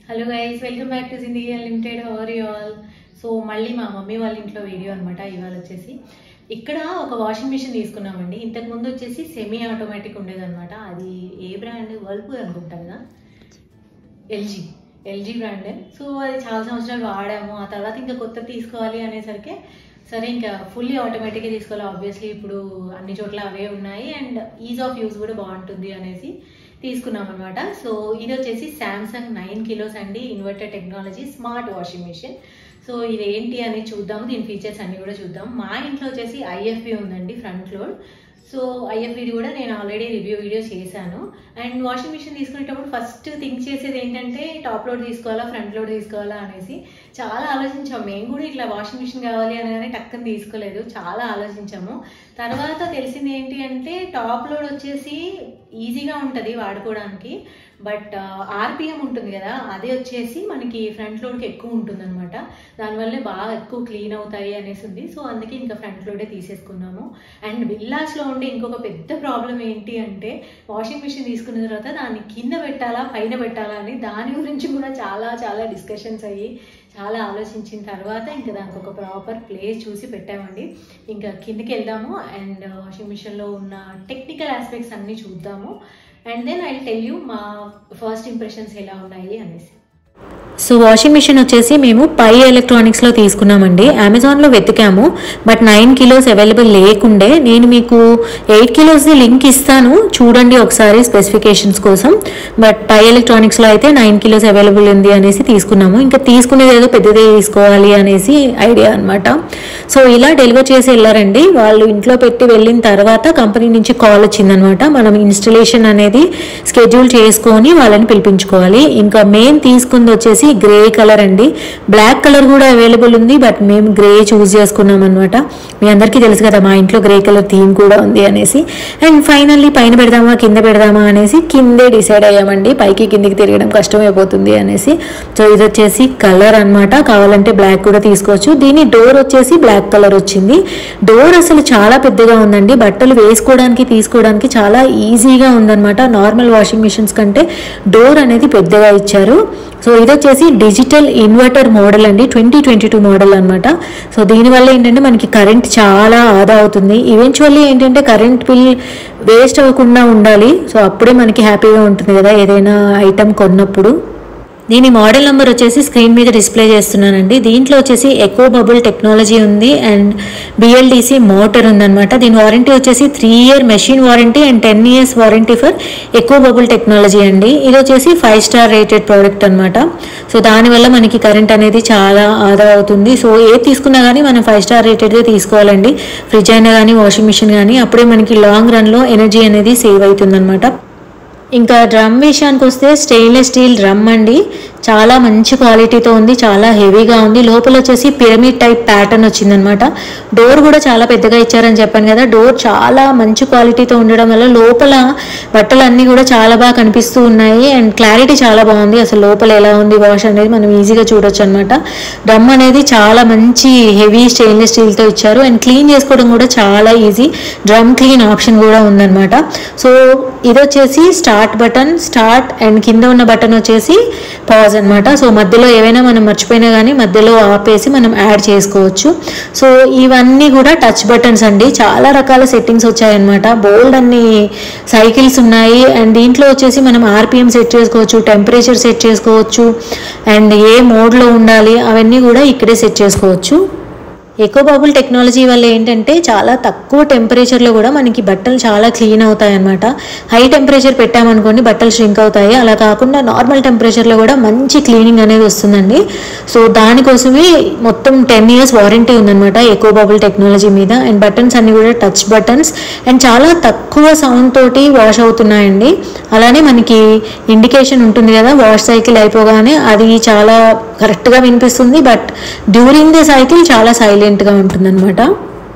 hello guys welcome back to Zindagi unlimited how are you all so మళ్ళీ మా mummy వాళ్ళ ఇంట్లో వీడియో అనమాట ఇవాళ వచ్చేసి ఇక్కడ ఒక వాషింగ్ మిషన్ తీసుకున్నామండి ఇంతకు ముందు వచ్చేసి సెమీ ఆటోమేటిక్ ఉండేదన్నమాట అది ఏ బ్రాండ్ వర్ల్పూల్ అనుకుంటా కదా ఎల్జీ ఎల్జీ బ్రాండ్ సో అది చాలా సంవత్సరాలు వాడాము ఆ తర్వాత ఇంకా కొత్త తీసుకోవాలి అనేసరికి సరే ఇంకా ఫుల్లీ ఆటోమేటిక్గా తీసుకోవాలి ఆబ్వియస్లీ ఇప్పుడు అన్ని చోట్ల అవే ఉన్నాయి అండ్ ఈజ్ ఆఫ్ యూస్ కూడా బాగుంటుంది అనేసి తీసుకున్నాం అనమాట సో ఇది వచ్చేసి శాంసంగ్ నైన్ కిలోస్ అండి inverter technology smart washing machine so ఇది ఏంటి అని చూద్దాము దీని ఫీచర్స్ అన్ని కూడా చూద్దాం మా ఇంట్లో వచ్చేసి ఐఎఫ్బి ఉందండి ఫ్రంట్ లోడ్ సో ఐఎఫ్బిది కూడా నేను ఆల్రెడీ రివ్యూ వీడియో చేశాను అండ్ వాషింగ్ మిషన్ తీసుకునేటప్పుడు ఫస్ట్ థింక్ చేసేది ఏంటంటే టాప్ లోడ్ తీసుకోవాలా ఫ్రంట్ లోడ్ తీసుకోవాలా అనేసి చాలా ఆలోచించాము మేము కూడా ఇట్లా వాషింగ్ మిషన్ కావాలి అనగానే టక్కని తీసుకోలేదు చాలా ఆలోచించాము తర్వాత తెలిసింది ఏంటి అంటే టాప్ లోడ్ వచ్చేసి ఈజీగా ఉంటుంది వాడుకోవడానికి బట్ ఆర్పిఎం ఉంటుంది కదా అది వచ్చేసి మనకి ఫ్రంట్ లోడ్కి ఎక్కువ ఉంటుంది అనమాట దానివల్ల బాగా ఎక్కువ క్లీన్ అవుతాయి అనేసి ఉంది సో అందుకే ఇంకా ఫ్రంట్ లోడే తీసేసుకున్నాము అండ్ విల్లాస్లో ఉండే ఇంకొక పెద్ద ప్రాబ్లం ఏంటి అంటే వాషింగ్ మిషన్ తీసుకున్న తర్వాత దాన్ని కింద పెట్టాలా పైన పెట్టాలా అని దాని గురించి కూడా చాలా చాలా డిస్కషన్స్ అయ్యి చాలా ఆలోచించిన తర్వాత ఇంకా దానికి ఒక ప్రాపర్ ప్లేస్ చూసి పెట్టామండి ఇంకా కిందకి వెళ్దాము అండ్ వాషింగ్ మిషన్లో ఉన్న టెక్నికల్ ఆస్పెక్ట్స్ అన్నీ చూద్దాము and then I tell you మా ఫస్ట్ ఇంప్రెషన్స్ ఎలా ఉన్నాయి అనేసి సో వాషింగ్ మిషన్ వచ్చేసి మేము పై ఎలక్ట్రానిక్స్లో తీసుకున్నామండి అమెజాన్లో వెతికాము బట్ నైన్ కిలోస్ అవైలబుల్ లేకుండే నేను మీకు ఎయిట్ కిలోస్ది లింక్ ఇస్తాను చూడండి ఒకసారి స్పెసిఫికేషన్స్ కోసం బట్ పై ఎలక్ట్రానిక్స్లో అయితే నైన్ కిలోస్ అవైలబుల్ ఉంది అనేసి తీసుకున్నాము ఇంకా తీసుకునేది ఏదో పెద్దదే తీసుకోవాలి అనేసి ఐడియా అనమాట సో ఇలా డెలివర్ చేసి వెళ్ళారండి వాళ్ళు ఇంట్లో పెట్టి వెళ్ళిన తర్వాత కంపెనీ నుంచి కాల్ వచ్చిందనమాట మనం ఇన్స్టలేషన్ అనేది స్కెడ్యూల్ చేసుకొని వాళ్ళని పిలిపించుకోవాలి ఇంకా మెయిన్ తీసుకుంది వచ్చేసి గ్రే కలర్ అండి బ్లాక్ కలర్ కూడా అవైలబుల్ ఉంది బట్ మేము గ్రే చూస్ చేసుకున్నాం అనమాట మీ అందరికీ తెలుసు కదా మా ఇంట్లో గ్రే కలర్ థీమ్ కూడా ఉంది అనేసి అండ్ ఫైనల్లీ పైన పెడదామా కింద పెడదామా అనేసి కిందే డిసైడ్ అయ్యామండి పైకి కిందికి తిరగడం కష్టమైపోతుంది అనేసి సో ఇది వచ్చేసి కలర్ అన్నమాట కావాలంటే బ్లాక్ కూడా తీసుకోవచ్చు దీని డోర్ వచ్చేసి బ్లాక్ కలర్ వచ్చింది డోర్ అసలు చాలా పెద్దగా ఉందండి బట్టలు వేసుకోవడానికి తీసుకోవడానికి చాలా ఈజీగా ఉందన్నమాట నార్మల్ వాషింగ్ మిషన్స్ కంటే డోర్ అనేది పెద్దగా ఇచ్చారు సో ఇది వచ్చేసి డిజిటల్ ఇన్వర్టర్ మోడల్ అండి ట్వంటీ ట్వంటీ టూ మోడల్ అనమాట సో దీనివల్ల ఏంటంటే మనకి కరెంట్ చాలా ఆదా అవుతుంది ఈవెన్చువల్లీ ఏంటంటే కరెంట్ బిల్ వేస్ట్ అవ్వకుండా ఉండాలి సో అప్పుడే మనకి హ్యాపీగా ఉంటుంది కదా ఏదైనా ఐటెం కొన్నప్పుడు నేను ఈ మోడల్ నెంబర్ వచ్చేసి స్క్రీన్ మీద డిస్ప్లే చేస్తున్నానండి దీంట్లో వచ్చేసి ఎకో బబుల్ టెక్నాలజీ ఉంది అండ్ బిఎల్డిసి మోటార్ ఉందన్నమాట దీని వారంటీ వచ్చేసి three year machine warranty and ten years warranty for eco bubble technology అండి ఇది వచ్చేసి ఫైవ్ స్టార్ రేటెడ్ ప్రోడక్ట్ అనమాట సో దానివల్ల మనకి కరెంట్ అనేది చాలా ఆదా అవుతుంది సో ఏది తీసుకున్నా కానీ మనం ఫైవ్ స్టార్ రేటెడ్దే తీసుకోవాలండి ఫ్రిడ్జ్ అయినా కానీ వాషింగ్ మిషన్ కానీ అప్పుడే మనకి లాంగ్ రన్లో ఎనర్జీ అనేది సేవ్ అవుతుందన్నమాట ఇంకా డ్రమ్ విషయానికి వస్తే స్టెయిన్లెస్ స్టీల్ డ్రమ్ అండి చాలా మంచి క్వాలిటీతో ఉంది చాలా హెవీగా ఉంది లోపల వచ్చేసి పిరమిడ్ టైప్ ప్యాటర్న్ వచ్చిందనమాట డోర్ కూడా చాలా పెద్దగా ఇచ్చారని చెప్పాను కదా డోర్ చాలా మంచి క్వాలిటీతో ఉండడం వల్ల లోపల బట్టలు అన్నీ కూడా చాలా బాగా కనిపిస్తూ ఉన్నాయి అండ్ క్లారిటీ చాలా బాగుంది అసలు లోపల ఎలా ఉంది వాష్ అనేది మనం ఈజీగా చూడొచ్చు అనమాట డ్రమ్ అనేది చాలా మంచి హెవీ స్టెయిన్లెస్ స్టీల్తో ఇచ్చారు అండ్ క్లీన్ చేసుకోవడం కూడా చాలా ఈజీ డ్రమ్ క్లీన్ ఆప్షన్ కూడా ఉందన్నమాట సో ఇది వచ్చేసి స్టార్ట్ బటన్ స్టార్ట్ అండ్ కింద ఉన్న బటన్ వచ్చేసి పాజ్ అనమాట సో మధ్యలో ఏవైనా మనం మర్చిపోయినా కానీ మధ్యలో ఆపేసి మనం యాడ్ చేసుకోవచ్చు సో ఇవన్నీ కూడా టచ్ బటన్స్ అండి చాలా రకాల సెట్టింగ్స్ వచ్చాయన్నమాట బోల్డ్ అన్ని సైకిల్స్ ఉన్నాయి అండ్ దీంట్లో వచ్చేసి మనం ఆర్పిఎం సెట్ చేసుకోవచ్చు టెంపరేచర్ సెట్ చేసుకోవచ్చు అండ్ ఏ మోడ్లో ఉండాలి అవన్నీ కూడా ఇక్కడే సెట్ చేసుకోవచ్చు ఎకో బబుల్ టెక్నాలజీ వల్ల ఏంటంటే చాలా తక్కువ టెంపరేచర్లో కూడా మనకి బట్టలు చాలా క్లీన్ అవుతాయి అనమాట హై టెంపరేచర్ పెట్టామనుకోండి బట్టలు ష్రింక్ అవుతాయి అలా కాకుండా నార్మల్ టెంపరేచర్లో కూడా మంచి క్లీనింగ్ అనేది వస్తుందండి సో దానికోసమే మొత్తం టెన్ ఇయర్స్ వారంటీ ఉందన్నమాట ఎకో బబుల్ టెక్నాలజీ మీద అండ్ బటన్స్ అన్ని కూడా టచ్ బటన్స్ అండ్ చాలా తక్కువ సౌండ్ తోటి వాష్ అవుతున్నాయండి అలానే మనకి ఇండికేషన్ ఉంటుంది కదా వాష్ సైకిల్ అయిపోగానే అది చాలా కరెక్ట్గా వినిపిస్తుంది బట్ డ్యూరింగ్ ది సైకిల్ చాలా సైలెంట్గా ఉంటుందన్నమాట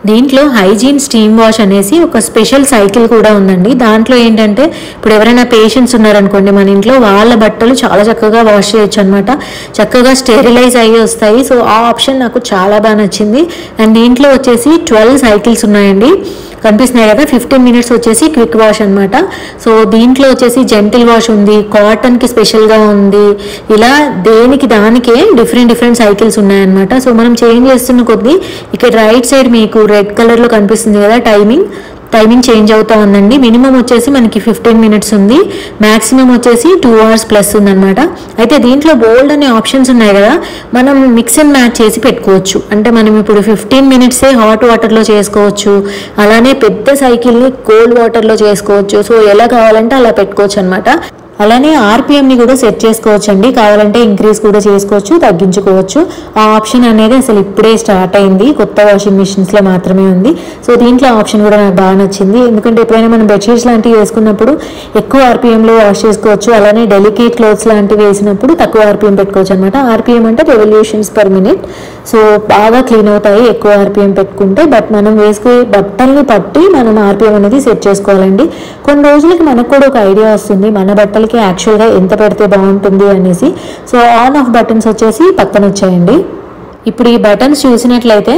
దీంట్లో హైజీన్ స్టీమ్ వాష్ అనేసి ఒక స్పెషల్ సైకిల్ కూడా ఉందండి దాంట్లో ఏంటంటే ఇప్పుడు ఎవరైనా పేషెంట్స్ ఉన్నారనుకోండి మన ఇంట్లో వాళ్ళ బట్టలు చాలా చక్కగా వాష్ చేయొచ్చు అనమాట చక్కగా స్టెరిలైజ్ అయ్యి వస్తాయి సో ఆ ఆప్షన్ నాకు చాలా బాగా నచ్చింది అండ్ దీంట్లో వచ్చేసి ట్వెల్వ్ సైకిల్స్ ఉన్నాయండి కనిపిస్తున్నాయి కదా ఫిఫ్టీన్ మినిట్స్ వచ్చేసి క్విక్ వాష్ అన్నమాట సో దీంట్లో వచ్చేసి జెంటిల్ వాష్ ఉంది కాటన్కి స్పెషల్గా ఉంది ఇలా దేనికి దానికే డిఫరెంట్ డిఫరెంట్ సైకిల్స్ ఉన్నాయన్నమాట సో మనం చేంజ్ చేస్తున్న కొద్దీ ఇక్కడ రైట్ సైడ్ మీకు రెడ్ కలర్లో కనిపిస్తుంది కదా టైమింగ్ టైమింగ్ చేంజ్ అవుతా ఉందండి మినిమం వచ్చేసి మనకి ఫిఫ్టీన్ మినిట్స్ ఉంది మాక్సిమం వచ్చేసి టూ అవర్స్ ప్లస్ ఉందన్నమాట అయితే దీంట్లో బోల్డ్ అనే ఆప్షన్స్ ఉన్నాయి కదా మనం మిక్స్ అండ్ మ్యాచ్ చేసి పెట్టుకోవచ్చు అంటే మనం ఇప్పుడు ఫిఫ్టీన్ మినిట్సే హాట్ వాటర్లో చేసుకోవచ్చు అలానే పెద్ద సైకిల్ని కోల్డ్ వాటర్లో చేసుకోవచ్చు సో ఎలా కావాలంటే అలా పెట్టుకోవచ్చు అనమాట అలానే ఆర్పిఎంని కూడా సెట్ చేసుకోవచ్చు అండి కావాలంటే ఇంక్రీజ్ కూడా చేసుకోవచ్చు తగ్గించుకోవచ్చు ఆ ఆప్షన్ అనేది అసలు ఇప్పుడే స్టార్ట్ అయింది కొత్త వాషింగ్ మిషన్స్లో మాత్రమే ఉంది సో దీంట్లో ఆప్షన్ కూడా నాకు బాగా నచ్చింది ఎందుకంటే ఎప్పుడైనా మనం బెడ్షీట్స్ లాంటివి వేసుకున్నప్పుడు ఎక్కువ ఆర్పిఎంలో వాష్ చేసుకోవచ్చు అలానే డెలికేట్ క్లోత్స్ లాంటివి వేసినప్పుడు తక్కువ ఆర్పిఎం పెట్టుకోవచ్చు అనమాట ఆర్పిఎం అంటే రెవల్యూషన్స్ పర్ మినిట్ సో బాగా క్లీన్ అవుతాయి ఎక్కువ ఆర్పిఎం పెట్టుకుంటే బట్ మనం వేసుకునే బట్టల్ని పట్టి మనం ఆర్పిఎం అనేది సెట్ చేసుకోవాలండి కొన్ని రోజులకి మనకు కూడా ఒక ఐడియా వస్తుంది మన బట్టలకి యాక్చువల్గా ఎంత పెడితే బాగుంటుంది అనేసి సో ఆన్ ఆఫ్ బటన్స్ వచ్చేసి పక్కన వచ్చాయండి ఇప్పుడు ఈ బటన్స్ చూసినట్లయితే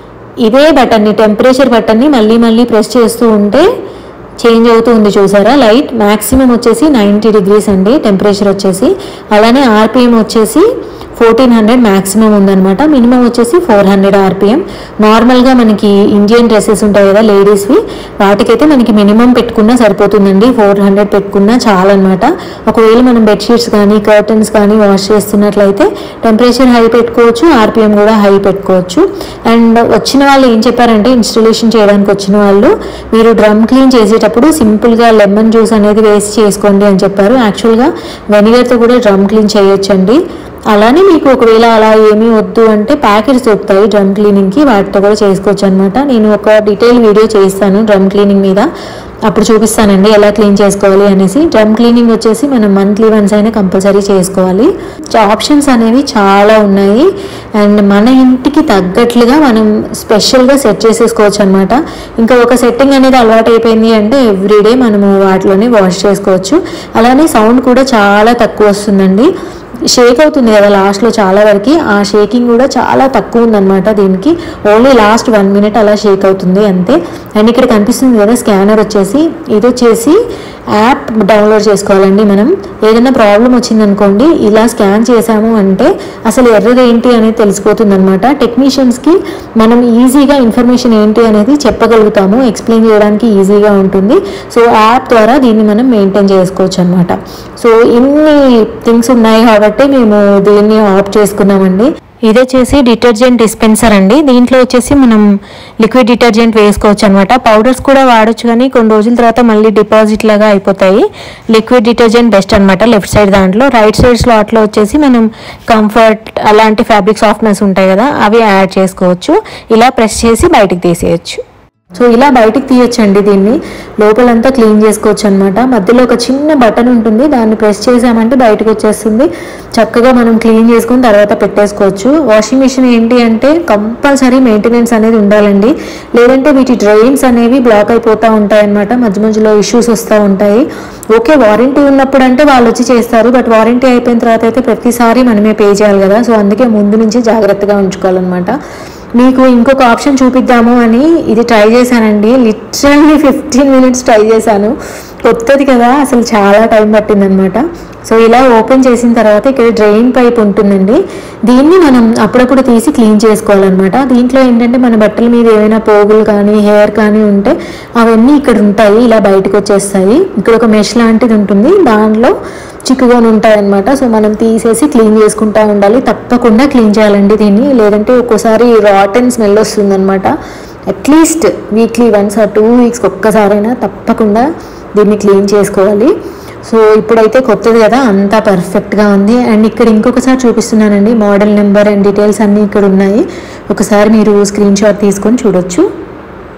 ఇదే బటన్ని టెంపరేచర్ బటన్ని మళ్ళీ మళ్ళీ ప్రెస్ చేస్తూ ఉంటే చేంజ్ అవుతూ ఉంది చూసారా లైట్ మ్యాక్సిమం వచ్చేసి నైంటీ డిగ్రీస్ అండి టెంపరేచర్ వచ్చేసి అలానే ఆర్పిఎం వచ్చేసి ఫోర్టీన్ హండ్రెడ్ మ్యాక్సిమం ఉందన్నమాట మినిమం వచ్చేసి ఫోర్ హండ్రెడ్ ఆర్పిఎం నార్మల్గా మనకి ఇండియన్ డ్రెస్సెస్ ఉంటాయి కదా లేడీస్వి వాటికైతే మనకి మినిమం పెట్టుకున్నా సరిపోతుందండి ఫోర్ హండ్రెడ్ పెట్టుకున్నా చాలన్నమాట ఒకవేళ మనం బెడ్షీట్స్ కానీ కర్టన్స్ కానీ వాష్ చేస్తున్నట్లయితే టెంపరేచర్ హై పెట్టుకోవచ్చు ఆర్పిఎం కూడా హై పెట్టుకోవచ్చు అండ్ వచ్చిన వాళ్ళు ఏం చెప్పారంటే ఇన్స్టలేషన్ చేయడానికి వచ్చిన వాళ్ళు మీరు డ్రమ్ క్లీన్ చేసేటప్పుడు సింపుల్గా లెమన్ జ్యూస్ అనేది వేసి చేసుకోండి అని చెప్పారు యాక్చువల్గా వెనిగర్తో కూడా డ్రమ్ క్లీన్ చేయొచ్చండి అలానే మీకు ఒకవేళ అలా ఏమీ వద్దు అంటే ప్యాకెట్స్ దొరుకుతాయి డ్రమ్ క్లీనింగ్కి వాటితో కూడా చేసుకోవచ్చు అనమాట నేను ఒక డీటెయిల్ వీడియో చేస్తాను డ్రమ్ క్లీనింగ్ మీద అప్పుడు చూపిస్తానండి ఎలా క్లీన్ చేసుకోవాలి అనేసి డ్రమ్ క్లీనింగ్ వచ్చేసి మనం మంత్లీ వన్స్ అయినా కంపల్సరీ చేసుకోవాలి ఆప్షన్స్ అనేవి చాలా ఉన్నాయి అండ్ మన ఇంటికి తగ్గట్లుగా మనం స్పెషల్గా సెట్ చేసేసుకోవచ్చు అనమాట ఇంకా ఒక సెట్టింగ్ అనేది అలవాటు అయిపోయింది అంటే ఎవ్రీడే మనము వాటిలోనే వాష్ చేసుకోవచ్చు అలానే సౌండ్ కూడా చాలా తక్కువ వస్తుందండి షేక్ అవుతుంది కదా లాస్ట్లో చాలా వరకు ఆ షేకింగ్ కూడా చాలా తక్కువ ఉందన్నమాట దీనికి ఓన్లీ లాస్ట్ వన్ మినిట్ అలా షేక్ అవుతుంది అంతే అండ్ ఇక్కడ కనిపిస్తుంది కదా స్కానర్ వచ్చేసి ఇది వచ్చేసి యాప్ డౌన్లోడ్ చేసుకోవాలండి మనం ఏదైనా ప్రాబ్లం వచ్చిందనుకోండి ఇలా స్కాన్ చేసాము అంటే అసలు ఎర్రర్ ఏంటి అనేది తెలిసిపోతుంది అనమాట టెక్నీషియన్స్కి మనం ఈజీగా ఇన్ఫర్మేషన్ ఏంటి అనేది చెప్పగలుగుతాము ఎక్స్ప్లెయిన్ చేయడానికి ఈజీగా ఉంటుంది సో యాప్ ద్వారా దీన్ని మనం మెయింటైన్ చేసుకోవచ్చు అనమాట సో ఇన్ని థింగ్స్ ఉన్నాయి కాబట్టి మేము దీన్ని ఆఫ్ చేసుకున్నామండి ఇది వచ్చేసి డిటర్జెంట్ డిస్పెన్సర్ అండి దీంట్లో వచ్చేసి మనం లిక్విడ్ డిటర్జెంట్ వేసుకోవచ్చు అనమాట పౌడర్స్ కూడా వాడొచ్చు కానీ కొన్ని రోజుల తర్వాత మళ్ళీ డిపాజిట్ లాగా అయిపోతాయి లిక్విడ్ డిటర్జెంట్ బెస్ట్ అనమాట లెఫ్ట్ సైడ్ దాంట్లో రైట్ సైడ్ స్లాట్లో వచ్చేసి మనం కంఫర్ట్ అలాంటి ఫ్యాబ్రిక్ సాఫ్ట్నెస్ ఉంటాయి కదా అవి యాడ్ చేసుకోవచ్చు ఇలా ప్రెస్ చేసి బయటికి తీసేయచ్చు సో ఇలా బయటికి తీయొచ్చండి దీన్ని లోపలంతా క్లీన్ చేసుకోవచ్చు అనమాట మధ్యలో ఒక చిన్న బటన్ ఉంటుంది దాన్ని ప్రెస్ చేసామంటే బయటకు వచ్చేస్తుంది చక్కగా మనం క్లీన్ చేసుకుని తర్వాత పెట్టేసుకోవచ్చు వాషింగ్ మిషన్ ఏంటి అంటే కంపల్సరీ మెయింటెనెన్స్ అనేది ఉండాలండి లేదంటే వీటి డ్రైన్స్ అనేవి బ్లాక్ అయిపోతూ ఉంటాయి అనమాట మధ్య మధ్యలో ఇష్యూస్ వస్తూ ఉంటాయి ఓకే వారంటీ ఉన్నప్పుడు అంటే వాళ్ళు వచ్చి చేస్తారు బట్ వారంటీ అయిపోయిన తర్వాత అయితే ప్రతిసారి మనమే పే చేయాలి కదా సో అందుకే ముందు నుంచి జాగ్రత్తగా ఉంచుకోవాలన్నమాట మీకు ఇంకొక ఆప్షన్ చూపిద్దాము అని ఇది ట్రై చేశానండి లిటరల్లీ ఫిఫ్టీన్ మినిట్స్ ట్రై చేశాను కొత్తది కదా అసలు చాలా టైం పట్టిందనమాట సో ఇలా ఓపెన్ చేసిన తర్వాత ఇక్కడ డ్రైన్ పైప్ ఉంటుందండి దీన్ని మనం అప్పుడప్పుడు తీసి క్లీన్ చేసుకోవాలన్నమాట దీంట్లో ఏంటంటే మన బట్టల మీద ఏమైనా పోగులు కానీ హెయిర్ కానీ ఉంటే అవన్నీ ఇక్కడ ఉంటాయి ఇలా బయటకు వచ్చేస్తాయి ఇక్కడ ఒక మెష్ లాంటిది ఉంటుంది దాంట్లో చిక్కుకొని ఉంటాయి అనమాట సో మనం తీసేసి క్లీన్ చేసుకుంటా ఉండాలి తప్పకుండా క్లీన్ చేయాలండి దీన్ని లేదంటే ఒక్కోసారి రాటన్ స్మెల్ వస్తుందన్నమాట అట్లీస్ట్ వీక్లీ వన్స్ ఆ టూ వీక్స్కి ఒక్కసారైనా తప్పకుండా దీన్ని క్లీన్ చేసుకోవాలి సో ఇప్పుడైతే కొత్తది కదా అంతా పర్ఫెక్ట్గా ఉంది అండ్ ఇక్కడ ఇంకొకసారి చూపిస్తున్నానండి మోడల్ నెంబర్ అండ్ డీటెయిల్స్ అన్నీ ఇక్కడ ఉన్నాయి ఒకసారి మీరు స్క్రీన్ షాట్ తీసుకొని చూడొచ్చు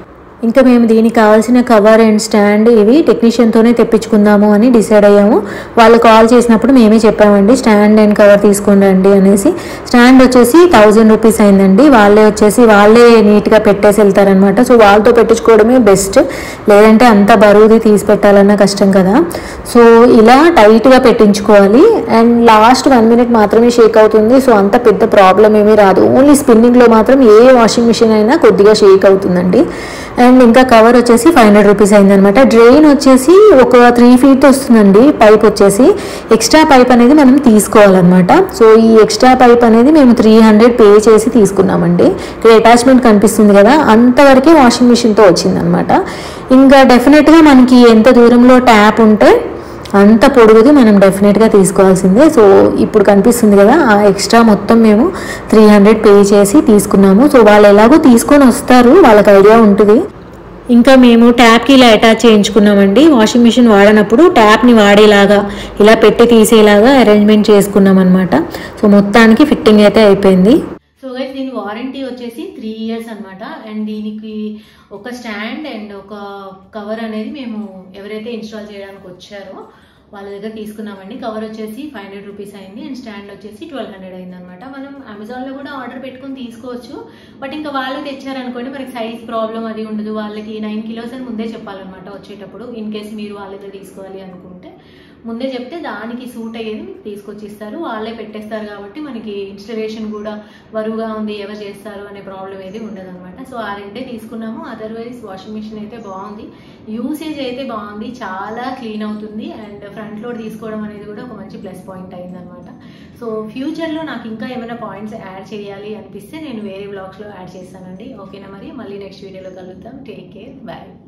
ఇంకా మేము దీనికి కావాల్సిన కవర్ అండ్ స్టాండ్ ఇవి టెక్నీషియన్తోనే తెప్పించుకుందాము అని డిసైడ్ అయ్యాము వాళ్ళు కాల్ చేసినప్పుడు మేమే చెప్పామండి స్టాండ్ అండ్ కవర్ తీసుకోండి అండి అనేసి స్టాండ్ వచ్చేసి థౌజండ్ రూపీస్ అయిందండి వాళ్ళే వచ్చేసి వాళ్ళే నీట్గా పెట్టేసి వెళ్తారనమాట సో వాళ్ళతో పెట్టించుకోవడమే బెస్ట్ లేదంటే అంత బరువుది తీసి పెట్టాలన్నా కష్టం కదా సో ఇలా టైట్గా పెట్టించుకోవాలి అండ్ లాస్ట్ వన్ మినిట్ మాత్రమే షేక్ అవుతుంది సో అంత పెద్ద ప్రాబ్లం ఏమీ రాదు ఓన్లీ స్పిన్నింగ్లో మాత్రం ఏ వాషింగ్ మిషన్ అయినా కొద్దిగా షేక్ అవుతుందండి అండ్ ఇంకా కవర్ వచ్చేసి ఫైవ్ హండ్రెడ్ రూపీస్ అయిందనమాట డ్రైన్ వచ్చేసి ఒక త్రీ ఫీట్ వస్తుందండి పైప్ వచ్చేసి ఎక్స్ట్రా పైప్ అనేది మనం తీసుకోవాలన్నమాట సో ఈ ఎక్స్ట్రా పైప్ అనేది మేము త్రీ హండ్రెడ్ పే చేసి తీసుకున్నామండి ఇక్కడ అటాచ్మెంట్ కనిపిస్తుంది కదా అంతవరకే వాషింగ్ మిషన్తో వచ్చిందనమాట ఇంకా డెఫినెట్గా మనకి ఎంత దూరంలో ట్యాప్ ఉంటే అంత పొడుగుది మనం డెఫినెట్గా తీసుకోవాల్సిందే సో ఇప్పుడు కనిపిస్తుంది కదా ఆ ఎక్స్ట్రా మొత్తం మేము త్రీ హండ్రెడ్ పే చేసి తీసుకున్నాము సో వాళ్ళు ఎలాగో తీసుకొని వస్తారు వాళ్ళకి ఐడియా ఉంటుంది ఇంకా మేము ట్యాప్కి ఇలా అటాచ్ చేయించుకున్నామండి వాషింగ్ మిషన్ వాడనప్పుడు ట్యాప్ని వాడేలాగా ఇలా పెట్టి తీసేలాగా అరేంజ్మెంట్ చేసుకున్నాం అనమాట సో మొత్తానికి ఫిట్టింగ్ అయితే అయిపోయింది సో గైస్ దీని వారంటీ వచ్చేసి త్రీ ఇయర్స్ అన్నమాట అండ్ దీనికి ఒక స్టాండ్ అండ్ ఒక కవర్ అనేది మేము ఎవరైతే ఇన్స్టాల్ చేయడానికి వచ్చారో వాళ్ళ దగ్గర తీసుకున్నామండి కవర్ వచ్చేసి ఫైవ్ హండ్రెడ్ రూపీస్ అయింది అండ్ స్టాండ్ వచ్చేసి ట్వెల్వ్ హండ్రెడ్ అయింది అనమాట మనం అమెజాన్లో కూడా ఆర్డర్ పెట్టుకొని తీసుకోవచ్చు బట్ ఇంకా వాళ్ళు తెచ్చారనుకోండి మనకి సైజ్ ప్రాబ్లం అది ఉండదు వాళ్ళకి నైన్ కిలోస్ అని ముందే చెప్పాలన్నమాట వచ్చేటప్పుడు ఇన్ కేస్ మీరు వాళ్ళ దగ్గర తీసుకోవాలి అనుకుంటే ముందే చెప్తే దానికి సూట్ అయ్యేది మీకు తీసుకొచ్చి ఇస్తారు వాళ్ళే పెట్టేస్తారు కాబట్టి మనకి ఇన్స్టలేషన్ కూడా బరువుగా ఉంది ఎవరు చేస్తారు అనే ప్రాబ్లం ఏది ఉండదు అనమాట సో ఆ రెండే తీసుకున్నాము అదర్వైజ్ వాషింగ్ మిషన్ అయితే బాగుంది యూసేజ్ అయితే బాగుంది చాలా క్లీన్ అవుతుంది అండ్ ఫ్రంట్ లోడ్ తీసుకోవడం అనేది కూడా ఒక మంచి ప్లస్ పాయింట్ అయిందనమాట సో ఫ్యూచర్లో నాకు ఇంకా ఏమైనా పాయింట్స్ యాడ్ చేయాలి అనిపిస్తే నేను వేరే బ్లాగ్స్లో యాడ్ చేస్తానండి ఓకేనా మరి మళ్ళీ నెక్స్ట్ వీడియోలో కలుద్దాం టేక్ కేర్ బాయ్